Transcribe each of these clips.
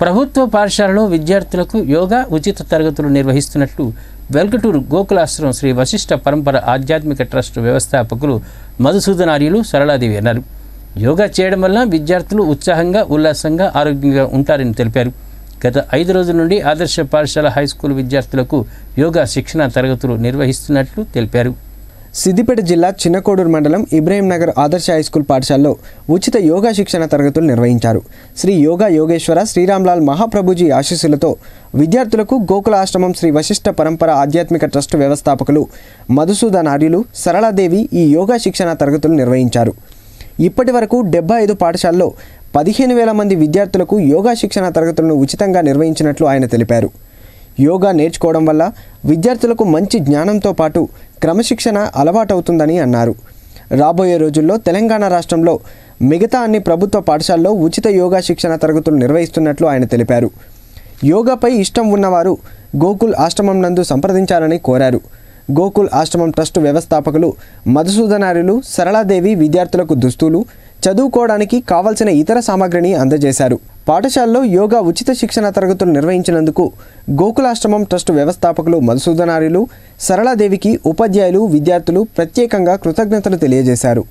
ప్రభుత్వ పాఠశాలలో విద్యార్థులకు యోగా ఉచిత తరగతులు నిర్వహిస్తున్నట్లు వెల్కటూరు గోకులాశ్రమం శ్రీ వశిష్ఠ పరంపర ఆధ్యాత్మిక ట్రస్ట్ వ్యవస్థాపకులు మధుసూదనార్యులు సరళాదేవి అన్నారు యోగా చేయడం వల్ల విద్యార్థులు ఉత్సాహంగా ఉల్లాసంగా ఆరోగ్యంగా ఉంటారని తెలిపారు గత ఐదు రోజుల నుండి ఆదర్శ పాఠశాల హై స్కూల్ విద్యార్థులకు యోగా శిక్షణ తరగతులు నిర్వహిస్తున్నట్లు తెలిపారు సిద్దిపేట జిల్లా చిన్నకోడూరు మండలం ఇబ్రహీం నగర్ ఆదర్శ హైస్కూల్ పాఠశాలలో ఉచిత యోగా శిక్షణ తరగతులు నిర్వహించారు శ్రీ యోగా యోగేశ్వర శ్రీరామ్లాల్ మహాప్రభుజీ ఆశీస్సులతో విద్యార్థులకు గోకుల ఆశ్రమం శ్రీ వశిష్ఠ పరంపర ఆధ్యాత్మిక ట్రస్ట్ వ్యవస్థాపకులు మధుసూదన్ ఆర్యులు సరళాదేవి ఈ యోగా శిక్షణ తరగతులు నిర్వహించారు ఇప్పటి వరకు డెబ్బై ఐదు పాఠశాలలో పదిహేను వేల మంది విద్యార్థులకు యోగా శిక్షణ తరగతులను ఉచితంగా నిర్వహించినట్లు ఆయన తెలిపారు యోగా నేర్చుకోవడం వల్ల విద్యార్థులకు మంచి జ్ఞానంతో పాటు క్రమశిక్షణ అలవాటవుతుందని అన్నారు రాబోయే రోజుల్లో తెలంగాణ రాష్ట్రంలో మిగతా అన్ని ప్రభుత్వ పాఠశాలలో ఉచిత యోగా శిక్షణ తరగతులు నిర్వహిస్తున్నట్లు ఆయన తెలిపారు యోగాపై ఇష్టం ఉన్నవారు గోకుల్ ఆశ్రమం నందు సంప్రదించాలని కోరారు గోకుల్ ఆశ్రమం ట్రస్ట్ వ్యవస్థాపకులు మధుసూదనార్యులు సరళాదేవి విద్యార్థులకు దుస్తులు చదువుకోవడానికి కావలసిన ఇతర సామాగ్రిని అందజేశారు పాఠశాలలో యోగా ఉచిత శిక్షణ తరగతులు నిర్వహించినందుకు గోకులాశ్రమం ట్రస్ట్ వ్యవస్థాపకులు మధుసూదనార్యులు సరళాదేవికి ఉపాధ్యాయులు విద్యార్థులు ప్రత్యేకంగా కృతజ్ఞతలు తెలియజేశారు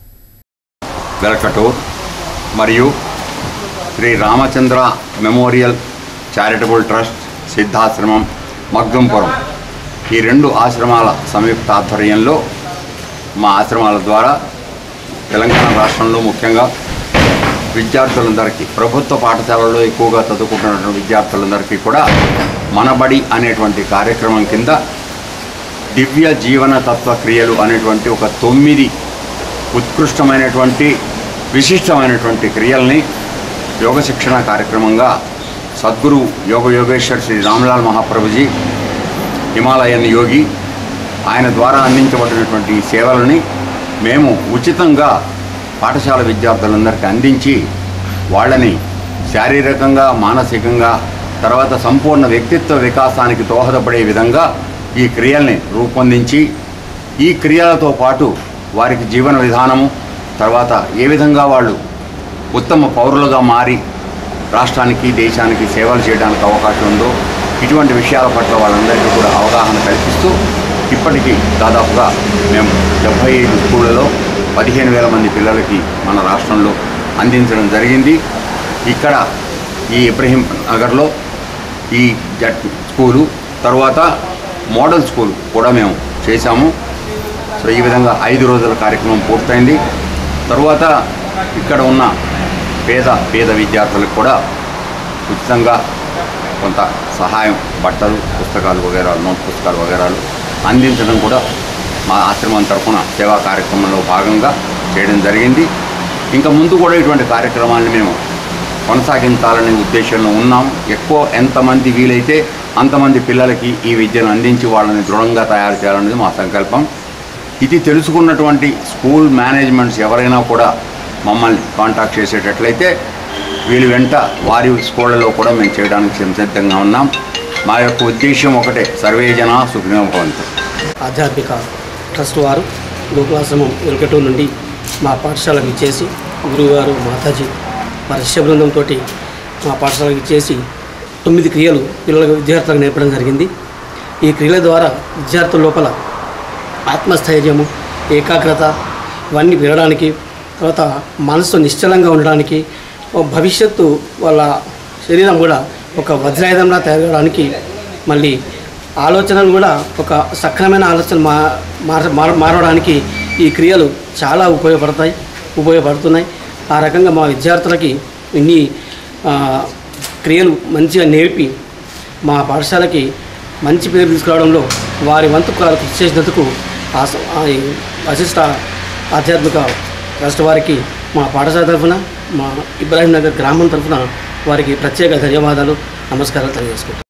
వెల్కటూర్ మరియు Shri Ramachandra memorial charitable trust Siddhashramam Magdumpuram ఈ రెండు ఆశ్రమాల సంయుక్త ఆధ్వర్యంలో మా ఆశ్రమాల ద్వారా తెలంగాణ రాష్ట్రంలో ముఖ్యంగా విద్యార్థులందరికీ ప్రభుత్వ పాఠశాలల్లో ఎక్కువగా చదువుకుంటున్నటువంటి విద్యార్థులందరికీ కూడా మనబడి అనేటువంటి కార్యక్రమం కింద దివ్య జీవన తత్వ క్రియలు అనేటువంటి ఒక తొమ్మిది ఉత్కృష్టమైనటువంటి విశిష్టమైనటువంటి క్రియల్ని యోగ శిక్షణ కార్యక్రమంగా సద్గురు యోగ యోగేశ్వర్ శ్రీ రామ్లాల్ మహాప్రభుజీ హిమాలయన్ యోగి ఆయన ద్వారా అందించబడినటువంటి ఈ సేవలని మేము ఉచితంగా పాఠశాల విద్యార్థులందరికీ అందించి వాళ్ళని శారీరకంగా మానసికంగా తర్వాత సంపూర్ణ వ్యక్తిత్వ వికాసానికి దోహదపడే విధంగా ఈ క్రియల్ని రూపొందించి ఈ క్రియలతో పాటు వారికి జీవన విధానము తర్వాత ఏ విధంగా వాళ్ళు ఉత్తమ పౌరులుగా మారి రాష్ట్రానికి దేశానికి సేవలు చేయడానికి అవకాశం ఉందో ఇటువంటి విషయాల పట్ల వాళ్ళందరికీ కూడా అవగాహన కల్పిస్తూ ఇప్పటికీ దాదాపుగా మేము డెబ్భై ఐదు స్కూళ్ళలో పదిహేను వేల మంది పిల్లలకి మన రాష్ట్రంలో అందించడం జరిగింది ఇక్కడ ఈ ఇబ్రహీం నగర్లో ఈ జట్ స్కూలు తర్వాత మోడల్ స్కూల్ కూడా మేము చేశాము సో ఈ విధంగా ఐదు రోజుల కార్యక్రమం పూర్తయింది తరువాత ఇక్కడ ఉన్న పేద పేద విద్యార్థులకు కూడా ఉచితంగా కొంత సహాయం బట్టలు పుస్తకాలు వగేరాలు నోట్ పుస్తకాలు వగేరాలు అందించడం కూడా మా ఆశ్రమం తరఫున సేవా కార్యక్రమంలో భాగంగా చేయడం జరిగింది ఇంకా ముందు కూడా ఇటువంటి కార్యక్రమాలను మేము కొనసాగించాలనే ఉద్దేశంలో ఉన్నాం ఎక్కువ ఎంతమంది వీలైతే అంతమంది పిల్లలకి ఈ విద్యను అందించి వాళ్ళని దృఢంగా తయారు చేయాలనేది మా సంకల్పం ఇది తెలుసుకున్నటువంటి స్కూల్ మేనేజ్మెంట్స్ ఎవరైనా కూడా మమ్మల్ని కాంటాక్ట్ చేసేటట్లయితే వీళ్ళు వెంట వారి స్కూళ్ళలో కూడా మేము చేయడానికి సంసిద్ధంగా ఉన్నాం మా యొక్క ఉద్దేశం ఒకటే సర్వే జన సుఖినో భవంతు ఆధ్యాత్మిక ట్రస్ట్ వారు గోకులాశ్రమం వెంకటూరు నుండి మా పాఠశాలకు ఇచ్చేసి గురువుగారు మాతాజీ వారి శిష్య బృందంతో మా పాఠశాలకు ఇచ్చేసి తొమ్మిది క్రియలు పిల్లలకు విద్యార్థులకు నేర్పడం జరిగింది ఈ క్రియల ద్వారా విద్యార్థుల లోపల ఆత్మస్థైర్యము ఏకాగ్రత ఇవన్నీ పెరగడానికి తర్వాత మనసు నిశ్చలంగా ఉండడానికి ఓ భవిష్యత్తు వాళ్ళ శరీరం కూడా ఒక వజ్రాయుధంలా తయారవడానికి మళ్ళీ ఆలోచనలు కూడా ఒక సక్రమైన ఆలోచన మా మార మార- మారడానికి ఈ క్రియలు చాలా ఉపయోగపడతాయి ఉపయోగపడుతున్నాయి ఆ రకంగా మా విద్యార్థులకి ఇన్ని ఆ, క్రియలు మంచిగా నేర్పి మా పాఠశాలకి మంచి పేరు తీసుకురావడంలో వారి వంతు వారు కృషి చేసినందుకు ఆ స- ఆ ఈ వశిష్ట ఆధ్యాత్మిక ట్రస్ట్ వారికి మా పాఠశాల తరఫున మా ఇబ్రాహీం నగర్ గ్రామం తరఫున వారికి ప్రత్యేక ధన్యవాదాలు నమస్కారాలు తెలియజేసుకుంటాం